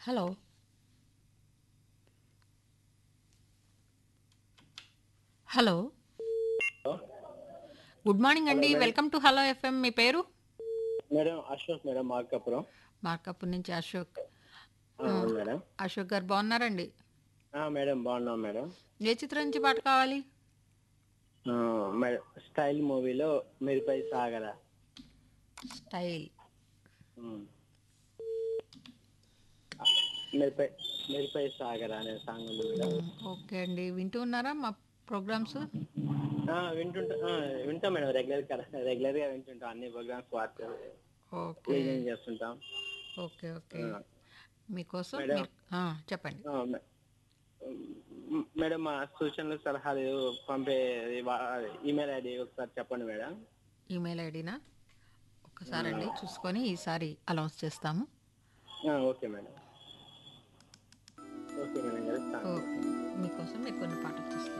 Hello hello good morning అండి welcome to hello F M మీ పేరు మేడం అశోక్ మేడం మార్కాపురం మార్కప్పటి నుంచి అశోక్ ఆ, అవును మేడం అశోక్ గారు బాగున్నారండి ఆ, మేడం బాగున్నాం మేడం ఏ చిత్రం నుంచి పాట కావాలి ఆ, మేడం స్టైల్ మూవీలో మీరుపై సాగరా స్టైల్ ఉమ్. మీరుపై మీరుపై సాగరా అనే సాంగ్ ఉంది మేడం ఓకే అండి వింటూ ఉన్నారా మా ప్రోగ్రామ్స్ ఆ, వింటుంటా ఆ, వింటాం మేడం రెగ్యులర్ రెగ్యులర్ గా వింటుంటాం అన్ని ప్రోగ్రామ్స్ వాట్సాప్ ఓకే క్లీనింగ్ చేస్తుంటాం ఓకే ఓకే మీకోసం మేడం. మీరు- ఆ, చెప్పండి ఆ, మే- ఉమ్, మేడం మా సూచనలు సలహాలు పంపే ఈమెయిల్ ఐడి ఒకసారి చెప్పండి మేడం ఈమెయిల్ ఐడినా ఒక్కసారి అండి చూసుకొని ఈసారి అనౌన్స్ చేస్తాము ఆ, ఓకే మేడం